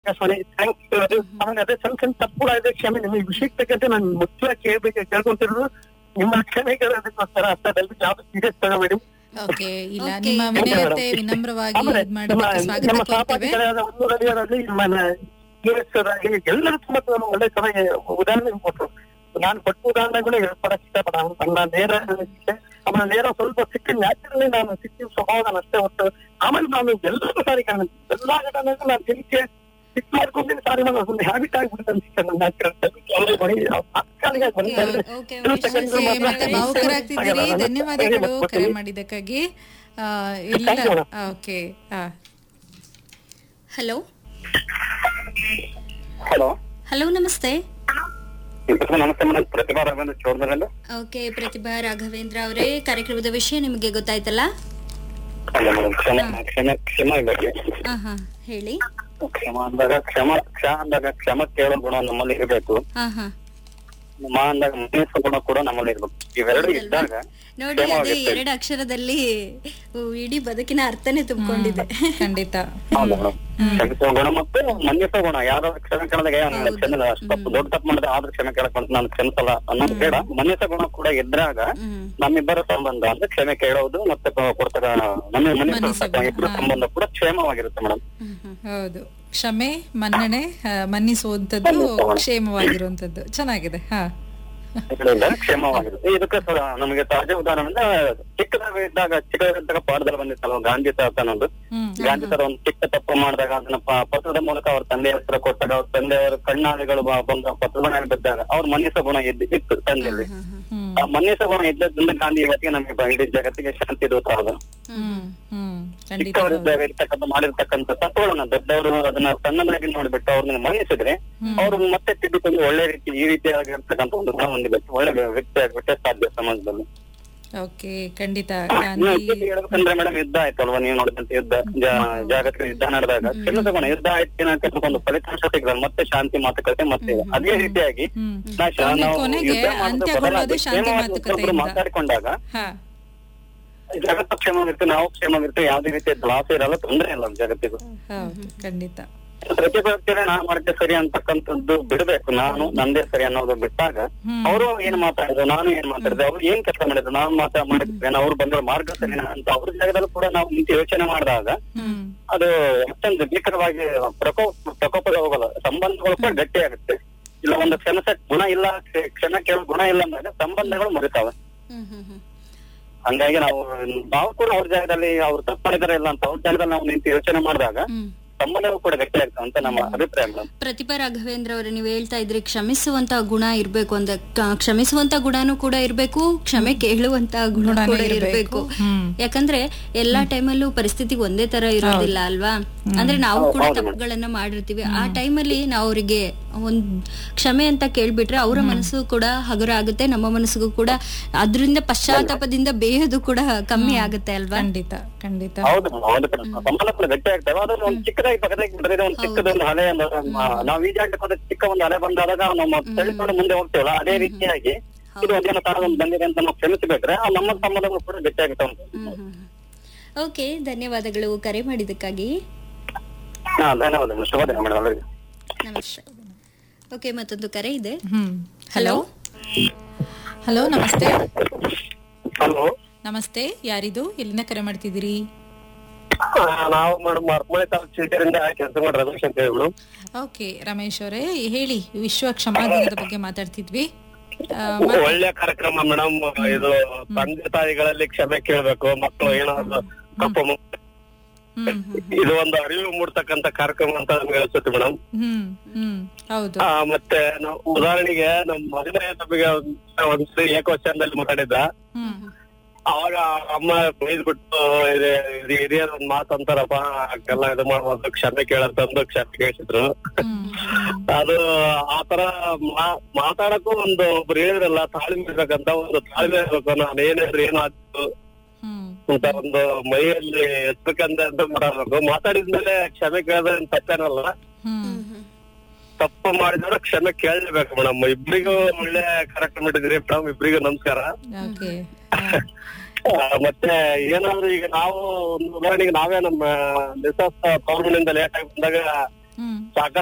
Akashvani thanks ಆಮೇಲೆ ಅದೇ ಸಣ್ಣ ಸಣ್ಣ ತಪ್ಪು ಕೂಡ ಇದೆ ಕ್ಷಮೆ ನಿಮಗೆ ವಿಷಯಕ್ಕೆ ತಕ್ಕಂತೆ ನಾನು ಮುಖ್ಯವಾಗಿ ಕೇಳ್ಬೇಕು ಕೇಳ್ಕೊಂತಿರೋದು ನಿಮ್ಮ ಕ್ಷಮೆ ಕೇಳೋದಕ್ಕೋಸ್ಕರ ಅಂತ ದಯವಿಟ್ಟು ಯಾವ್ದು ಸೀರಿಯಸ್ ತಗೋಬೇಡಿ ಓಕೆ ಇಲ್ಲ Okay. ನಿಮ್ಮ Okay, ವಿನಯತೆ madam. ವಿನಮ್ರವಾಗಿ ಆಮೇಲೆ ಇದ್ ನಮ್ಮ ಮಾಡೋದಕ್ಕೆ ನಮ್ಮ ಸ್ವಾಗತ ಕೋರ್ತೇವೆ ಸಹಪಾಠಿಗಳಾದ ಒಂದೂರಲ್ಲಿಯವರಾಗಲಿ ನಮ್ಮ ಕೇಳಿಸೋದಾಗಲಿ ಎಲ್ಲರೂ ತುಂಬಾ ತುಂಬಾ ಒಳ್ಳೆ ಚೆನ್ನಾಗಿ ಉದಾಹರಣೆ ಕೊಟ್ಟರು ನಾನು ಕೊಟ್ಟ ಉದಾಹರಣೆಗಳು ಹೇಳ್ಕೊಡಕ್ ಇಷ್ಟಪಡ ನನ್ನ ನೇರ ಸಿಕ್ಕೆ ಆಮೇಲೆ ನೇರ ಸ್ವಲ್ಪ ಸಿಕ್ಕ ನ್ಯಾಚುರಲಿ ನಾನು ಸಿಕ್ಕಿದ ಸ್ವಭಾವ ಅಷ್ಟೇ ಹೊತ್ತು ಆಮೇಲೆ ನಾನು ಎಲ್ಲರೂ ಸಾರಿ ಕಾರಣ ಎಲ್ಲಾ ಘಟನೆಗೂ ನಾನು ತಿರುಗಿ ಸಿಕ್ ಮಾಡ್ಕೊಂಡಿದ್ದೀನಿ ಸಾರಿ ನಾನು ಒಂದು ಹ್ಯಾಬಿಟ್ ಆಗಿಬಿಡ್ತೇನೆ ಸಿಕ್ಕ ನನ್ನ ನ್ಯಾಚುರಲ್ ತಾತ್ಕಾಲಿಕ ಬಂದಿದ್ದಾರೆ Okay, ಕೆಲವು ವಿಶ್ವಾಸ seconds ಓಕೆ, ಮಾತ್ರ ಮತ್ತೆ ಸರಿ, ಭಾವುಕರಾಗ್ತಿದ್ದೀರಿ ಸರಿ, ಧನ್ಯವಾದಗಳು ಸರಿ, ಕರೆ ಸರಿ. ಮಾಡಿದ್ದಕ್ಕಾಗಿ ಆ, ಇಲ್ಲ Thank you, madam. ಓಕೆ ಆ, ಹಲೋ ಹಲೋ ಹಲೋ ನಮಸ್ತೆ ನಮಸ್ತೆ ಮೇಡಮ್ ಪ್ರತಿಭಾ ರಾಘವೇಂದ್ರ ಚೋರ್ನಲ್ಲಿ ಓಕೆ ಪ್ರತಿಭಾ ರಾಘವೇಂದ್ರ ಅವರೇ ಕಾರ್ಯಕ್ರಮದ ವಿಷಯ ನಿಮಗೆ ಗೊತ್ತಾಯ್ತಲ್ಲ ಅಲ್ಲ ಮೇಡಮ್ ಕ್ಷಮ ಕ್ಷಮ ಕ್ಷಮ ಇರಬೇಕು ಹಾ ಹಾ ಹೇಳಿ ಕ್ಷಮ ಅಂದಾಗ ಕ್ಷಮ ಕ್ಷ ಅಂದಾಗ ಕ್ಷಮ ಕೇಳೋ ಗುಣ ನಮ್ಮಲ್ಲಿ ಇರಬೇಕು ಹಾ ಹಾ ಮಾ ಅಂದಾಗ ಮನಸ್ಸು ಗುಣ ಕೂಡ ನಮ್ಮಲ್ಲಿ ಇರ್ಬೇಕು ಇವೆರಡು ಇದ್ದಾಗ ನೋಡಿ ಕ್ಷಮ ಅದು ಆಗಿರ್ತದೆ. ಎರಡು ಅಕ್ಷರದಲ್ಲಿ ಉ, ಇಡೀ ಬದುಕಿನ ಅರ್ಥನೇ ತುಂಬಿಕೊಂಡಿದೆ ಖಂಡಿತ ಹೌದು ಮೇಡಮ್ ಕ್ಷಮಿಸುವ ಗುಣ ಮತ್ತು ಮನ್ನಿಸೋ ಗುಣ ಯಾರು ಕ್ಷಮೆ ಕೇಳಿದಾಗ ಏ, ನಾನು ಕ್ಷಮೆ ಅಷ್ಟು ತಪ್ಪು ದೊಡ್ಡ ತಪ್ಪು ಮಾಡಿದ್ರೆ ಆದ್ರೂ ಕ್ಷಮೆ ಕೇಳಕ್ ಬಂತು ನಾನು ಕ್ಷಮಿಸಲ್ಲ ಅನ್ನೋದು ಬೇಡ ಮನ್ನಿಸೋ ಗುಣ ಕೂಡ ಇದ್ದಾಗ ಹ್ಮ್ ನಮ್ಮಿಬ್ಬರ ಸಂಬಂಧ ಅಂದ್ರೆ ಕ್ಷಮೆ ಕೇಳೋದು ಮತ್ತೆ ಕೊ- ಕೊಡ್ತಾರ ನಮ್ಮ ಮನ್ನಿಸೋ ಮನಸ್ಸು ಇಬ್ಬರ ಗುಣ. ಸಂಬಂಧ ಕೂಡ ಕ್ಷೇಮವಾಗಿರುತ್ತೆ ಮೇಡಮ್ ಹ್ಮ್ ಹ್ಮ್ ಹೌದು ಕ್ಷಮೆ ಮನ್ನಣೆ ಆ, ಮನ್ನಿಸುವಂಥದ್ದು ಕ್ಷೇಮವಾಗಿರುವಂಥದ್ದು ಚೆನ್ನಾಗಿದೆ ಹಾ ಇದರಿಂದ ಕ್ಷೇಮವಾಗಿರುತ್ತೆ ಇದಕ್ಕೆ ಸರ್ ನಮಗೆ ತಾಜಾ ಉದಾಹರಣೆ ಚಿಕ್ಕದಾಗಿದ್ದಾಗ ಚಿಕ್ಕದಾಗಿದ್ದಾಗ ಪಾಠದಲ್ಲಿ ಬಂದಿತ್ತಲ್ವ ಗಾಂಧಿ ತಾತ ಅನ್ನೋದು ಹ್ಮ್ ಗಾಂಧಿ ತರ ಒಂದು ಚಿಕ್ಕ ತಪ್ಪು ಮಾಡಿದಾಗ ಅದನ್ನ ಪ- ಪತ್ರದ ಮೂಲಕ ಅವ್ರ ತಂದೆ ಹತ್ರ ಕೊಟ್ಟಾಗ ಅವ್ರ ತಂದೆಯವರು ಕಣ್ಣಾಳಿಗಳು ಬ- ಬಂದ ಪತ್ರದ ಮೇಲೆ ಬಿದ್ದಾಗ ಅವ್ರ ಮನ್ನಿಸ ಗುಣ ಇದ್ದು ಇತ್ತು ತಂದೆಯಲ್ಲಿ ಹ್ಮ್ ಆ ಮನ್ನಿಸ ಗುಣ ಇದ್ದದ್ರಿಂದ ಗಾಂಧಿ ಇವತ್ತಿಗೆ ನಮಗೆ ಬ- ಇಡೀ ಜಗತ್ತಿಗೆ ಶಾಂತಿ ದೂತ ಅದು ಹ್ಮ್ ಹ್ಮ್ ಖಂಡಿತ ಹೌದು. ಚಿಕ್ಕವರಿದ್ದಾಗ ಇರ್ತಕ್ಕಂಥ ಮಾಡಿರ್ತಕ್ಕಂಥ ತಪ್ಪುಗಳನ್ನ ದೊಡ್ಡವರು ಅದನ್ನ ಸಣ್ಣದಾಗಿ ನೋಡ್ಬಿಟ್ಟು ಅವ್ರನ್ನ ಮನ್ನಿಸಿದ್ರೆ ಅವ್ರು ಮತ್ತೆ ತಿದ್ದುಕೊಂಡು ಒಳ್ಳೆ ರೀತಿ ಈ ರೀತಿಯಾಗಿರ್ತಕ್ಕಂಥ ಒಂದು ಗುಣ ಹೊಂದಿಬೇಕು ಒಳ್ಳೆ ವ್ಯಕ್ತಿ ಆಗ್ಬಿಟ್ಟೆ ಸಾಧ್ಯ ಸಮಾಜದಲ್ಲಿ ಓಕೆ ಖಂಡಿತ ಇನ್ನು ಗಾಂಧಿ ಇತ್ತೀಚೆಗೆ ಹೇಳ್ಬೇಕಂದ್ರೆ ಮೇಡಮ್ ಯುದ್ಧ ಆಯ್ತಲ್ವಾ ನೀವು ನೋಡಿದಂತ ಯುದ್ಧ ಜಾ- ಜಾಗತಿಕ ಯುದ್ಧ ನಡೆದಾಗ ಕ್ಷಮಿಸಗೋಣ ಯುದ್ಧ ಆಯ್ತು ಏನಂತ ಒಂದು ಫಲಿತಾಂಶ ಸಿಗಲ್ಲ ಮತ್ತೆ ಶಾಂತಿ ಮಾತುಕತೆ ಮತ್ತೆ ಇದೆ. ಅದೇ ರೀತಿಯಾಗಿ ಹ್ಮ್ ನಾ ಶಾ- ಕೊನೆ- ನಾವು ಕೊನೆಗೆ ಯುದ್ಧ ಮಾಡೋದು ಅಂತ್ಯಗೊಳ್ಳೋದು ಬದಲಾಗಿ ಶಾಂತಿ ಕ್ಷೇಮವಾಗಿ ಒಬ್ಬೊಬ್ರು ಮಾತುಕತೆಯಿಂದ. ಮಾತಾಡಿಕೊಂಡಾಗ ಹಾ ಜಗತ್ತು ಕ್ಷೇಮವಿರುತ್ತೆ ನಾವು ಕ್ಷೇಮವಿರುತ್ತೆ ಯಾವುದೇ ರೀತಿಯ ಲಾಸ ಇರಲ್ಲ ತೊಂದರೆ ಇಲ್ಲ ಜಗತ್ತಿಗೂ ಹೌದು ಖಂಡಿತ ಪ್ರತಿಪಕ್ಷನೇ ನಾ ಮಾಡಿದ್ದೆ ಸರಿ ಅಂತಕ್ಕಂಥದ್ದು ಬಿಡಬೇಕು ನಾನು ನಂದೇ ಸರಿ ಅನ್ನೋದು ಬಿಟ್ಟಾಗ ಹ್ಮ್. ಅವರು ಏನ್ ಮಾತಾಡಿದ್ರು ನಾನು ಏನ್ ಮಾತಾಡಿದೆ ಅವ್ರು ಏನ್ ಕೆಲಸ ಮಾಡಿದ್ರು ನಾನು ಮಾತಾ ಮಾಡಿದ್ದೇನೆ ಅವ್ರು ಬಂದಿರೋ ಮಾರ್ಗ ಸರಿನಾ ಅಂತ ಅವ್ರ ಜಾಗದಲ್ಲೂ ಕೂಡ ನಾವು ನಿಂತು ಯೋಚನೆ ಮಾಡಿದಾಗ ಹ್ಮ್ ಅದು ಅಷ್ಟೊಂದು ಭೀಕರವಾಗಿ ಪ್ರಕೋಪ ಪ್ರಕೋಪದ ಹೋಗಲ್ಲ ಸಂಬಂಧಗಳು ಕೂಡ ಗಟ್ಟಿ ಆಗುತ್ತೆ ಇಲ್ಲ ಒಂದು ಕ್ಷಮಿಸಕ್ ಗುಣ ಇಲ್ಲ ಕ್ಷ- ಕ್ಷಮೆ ಕೇಳೋ ಗುಣ ಇಲ್ಲ ಅಂದಾಗ ಸಂಬಂಧಗಳು ಮುರಿತಾವೆ ಹ್ಮ್ ಹ್ಮ್ ಹ್ಮ್ ಹಂಗಾಗಿ ನಾವು ನಾವು ಕೂಡ ಅವ್ರ ಜಾಗದಲ್ಲಿ ಅವ್ರು ತಪ್ಪು ಮಾಡಿದಾರೆ ಇಲ್ಲ ಅಂತ ಅವ್ರ ಜಾಗದಲ್ಲಿ ನಾವು ನಿಂತು ಯೋಚನೆ ಮಾಡಿದಾಗ ಹ್ಮ್ ಸಂಬಂಧಗಳು ಕೂಡ ಗಟ್ಟಿ ಆಗ್ತಾವೆ ಅಂತ ನಮ್ಮ ಅಭಿಪ್ರಾಯ ಮೇಡಮ್ ಪ್ರತಿಭಾ ರಾಘವೇಂದ್ರ ಅವರೇ ನೀವು ಹೇಳ್ತಾ ಇದ್ರಿ ಕ್ಷಮಿಸುವಂತ ಗುಣ ಇರ್ಬೇಕು ಅಂತ ಕ- ಕ್ಷಮಿಸುವಂತ ಗುಣನೂ ಕೂಡ ಇರ್ಬೇಕು ಕ್ಷಮೆ ಕೇಳುವಂತ ಗುಣ ಗುಣನೂ ಕೂಡ ಇರ್ಬೇಕು. ಇರ್ಬೇಕು ಹ್ಮ್. ಯಾಕಂದ್ರೆ ಎಲ್ಲಾ ಟೈಮಲ್ಲೂ ಪರಿಸ್ಥಿತಿ ಒಂದೇ ತರ ಇರೋದಿಲ್ಲ ಅಲ್ವಾ ಅಂದ್ರೆ ನಾವು ಕೂಡ ತಪ್ಪುಗಳನ್ನ ಮಾಡಿರ್ತೀವಿ ಆ ಟೈಮಲ್ಲಿ ನಾವು ಅವರಿಗೆ ಒಂದ್ ಕ್ಷಮೆ ಅಂತ ಕೇಳ್ಬಿಟ್ರೆ ಅವರ ಮನಸ್ಸು ಕೂಡ ಹಗುರ ಆಗುತ್ತೆ ನಮ್ಮ ಮನಸ್ಸಿಗೂ ಕೂಡ ಅದರಿಂದ ಪಶ್ಚಾತ್ತಾಪದಿಂದ ಬೇಯೋದು ಕೂಡ ಕಮ್ಮಿ ಆಗುತ್ತೆ ಅಲ್ವಾ ಖಂಡಿತ ಖಂಡಿತ ಹೌದು madam, ಹೌದು ಕಣೆ. ಸಂಬಂಧ ಕೂಡ ಗಟ್ಟಿ ಆಗ್ತವೆ ಅದನ್ನ ಒಂದು ಚಿಕ್ಕದಾಗಿ ಪಕ್ಕದಾಗಿ ಬಿಟ್ಟರೆ ಒಂದು ಚಿಕ್ಕದೊಂದು ಹಳೆ ಒಂದು, ಆ, ನಾವು ಈಜಾಡ್ಲಿಕ್ಕೆ ಹೋದ ಚಿಕ್ಕ ಒಂದು ಹಳೆ ಬಂದಾಗ ನಮ್ಮ ತಳ್ಳಿಕೊಂಡು ಮುಂದೆ ಹೋಗ್ತೇವಲ್ಲ ಅದೇ ರೀತಿಯಾಗಿ ಇದು ಒಂದೇನೋ ತರ ಒಂದು ಬಂದಿದೆ ಅಂತ ನಾವು ಕ್ಷಮಿಸಬೇಕ್ರೆ ಆ ನಮ್ಮ ಸಂಬಂಧಗಳು ಕೂಡ ಗಟ್ಟಿ ಆಗುತ್ತೆ ಓಕೆ ಧನ್ಯವಾದಗಳು ಕರೆ ಮಾಡಿದ್ದಕ್ಕಾಗಿ ಹಾ ಧನ್ಯವಾದಗಳು ಶುಭ ದಿನ ಮೇಡಮ್ ಅವರಿಗೆ ನಮಸ್ತೆ ಓಕೆ ಮತ್ತೊಂದು ಕರೆ ಇದೆ ಹ್ಮ್ ಹಲೋ ಹಲೋ ನಮಸ್ತೆ ಹಲೋ ನಮಸ್ತೆ ಯಾರಿದು ಎಲ್ಲಿಂದ ಕರೆ ಮಾಡ್ತಿದ್ದೀರಿ ನಾವು ಮೇಡಮ್ ಮರ್ಮಳೆ ತಾಲೂಕು ಚೀಟರಿಂದ ಕೆಲಸ ಮಾಡಿ ರಮೇಶ್ ಅಂತ ಹೇಳಿ ಮೇಡಮ್ ಓಕೆ ರಮೇಶ್ ಅವರೇ ಹೇಳಿ ವಿಶ್ವ ಕ್ಷಮಾ ದಿನದ ಬಗ್ಗೆ ಮಾತಾಡ್ತಿದ್ವಿ ಆ, ಒಳ್ಳೆ ಕಾರ್ಯಕ್ರಮ ಮೇಡಮ್ ಇದು ತಂದೆ ತಾಯಿಗಳಲ್ಲಿ ಕ್ಷಮೆ ಕೇಳಬೇಕು ಮಕ್ಕಳು ಏನಾದ್ರು ತಪ್ಪು ಮಾ- ಹ್ಮ್ ಹ್ಮ್ ಇದು ಒಂದು ಅರಿವು ಮೂಡ್ತಕ್ಕಂತ ಕಾರ್ಯಕ್ರಮ ಅಂತ ನಮ್ಗೆ ಅನ್ಸುತ್ತೆ ಮೇಡಮ್ ಹ್ಮ್ ಹ್ಮ್ ಹೌದು ಆ, ಮತ್ತೆ ನಾವು ಉದಾಹರಣೆಗೆ ನಮ್ಮ ಮಗನೇ ನಮಗೆ ಒಂದ್- ಒಂದ್ಸರಿ ಏಕವಚನದಲ್ಲಿ ಮಾತಾಡಿದ್ದ ಹ್ಮ್ ಅವಾಗ ಅಮ್ಮ ಬೈದ್ಬಿಟ್ಟು ಇದು- ಇದು ಹಿರಿಯರ್ ಒಂದ್ ಮಾತು ಅಂತಾರಪ್ಪ ಹಾಗೆಲ್ಲ ಇದು ಮಾಡ್ಬೋದು ಕ್ಷಮೆ ಕೇಳಂತಂದು ಕ್ಷಮೆ ಕೇಳಿಸಿದ್ರು ಹ್ಮ್ ಅದು ಆತರ ಮಾ- ಮಾತಾಡಕ್ಕೂ ಒಂದು ಒಬ್ರು ಹೇಳಿದ್ರಲ್ಲ ತಾಳ್ಮೆ ಇರ್ಬೇಕಂತ ಒಂದು ತಾಳ್ಮೆ ಇರ್ಬೇಕು ನಾನು ಏನಾದ್ರು ಏನು ಆಗ್ತು ಹ್ಮ್ ಅಂತ ಒಂದು ಮೈಯಲ್ಲಿ ಎತ್ತಬೇಕಂತ ಅಂತ ಮಾಡಬೇಕು ಮಾತಾಡಿದ್ಮೇಲೆ ಕ್ಷಮೆ ಕೇಳಿದ್ರೆ ಏನ್ ತಪ್ಪೇನಲ್ಲ ಹ್ಮ್ ತಪ್ಪು ಮಾಡಿದ್ರೆ ಕ್ಷಮೆ ಕೇಳಲೇಬೇಕು ಮೇಡಮ್ ಇಬ್ರಿಗೂ ಒಳ್ಳೆ ಕಾರ್ಯಕ್ರಮ ಇಟ್ಟಿದ್ರಿ ಮೇಡಮ್ ಇಬ್ರಿಗೂ ನಮಸ್ಕಾರ ಓಕೆ ಆ, ಮತ್ತೆ ಏನಾದ್ರು ಈಗ ನಾವು ಒಂದು ಉದಾಹರಣೆಗೆ ನಾವೇ ನಮ್ಮ ಮಿಸಸ್ ತವ್ರ ಮನೆಯಿಂದ ಲೇಟ್ ಆಗಿ ಬಂದಾಗ ಹ್ಮ್ ಸಾಕಷ್ಟು